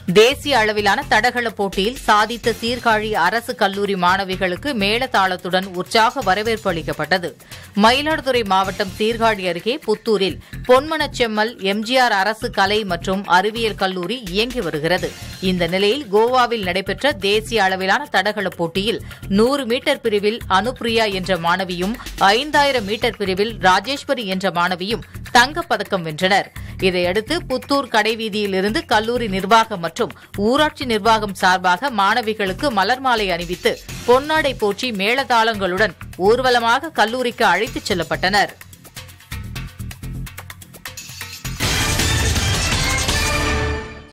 தேசிய அளவிலான தடகள போட்டியில் சாதித்த சீர்காழி அரசு கல்லூரி மாணவிகளுக்கு மேளதாளத்துடன் உற்சாக வரவேற்பு அளிக்கப்பட்டது மயிலாடுதுறை மாவட்டம் சீர்காழி அருகே புத்தூரில் பொன்மனச்செம்மல் எம்ஜிஆர் அரசு கலை மற்றும் அறிவியல் கல்லூரி இயங்கி வருகிறது இந்த நிலையில் கோவாவில் நடைபெற்ற தேசிய அளவிலான தடகள போட்டியில் நூறு மீட்டர் பிரிவில் அனுப்ரியா என்ற மாணவியும் ஐந்தாயிரம் மீட்டர் பிரிவில் ராஜேஸ்வரி என்ற மாணவியும் தங்கப்பதக்கம் வென்றனர் இதையடுத்து புத்தூர் கடைவீதியிலிருந்து கல்லூரி நிர்வாகம் மற்றும் ஊராட்சி நிர்வாகம் சார்பாக மாணவிகளுக்கு மலர் மாலை அணிவித்து பொன்னாடை போற்றி மேளதாளங்களுடன் ஊர்வலமாக கல்லூரிக்கு அழைத்துச் செல்லப்பட்டனர்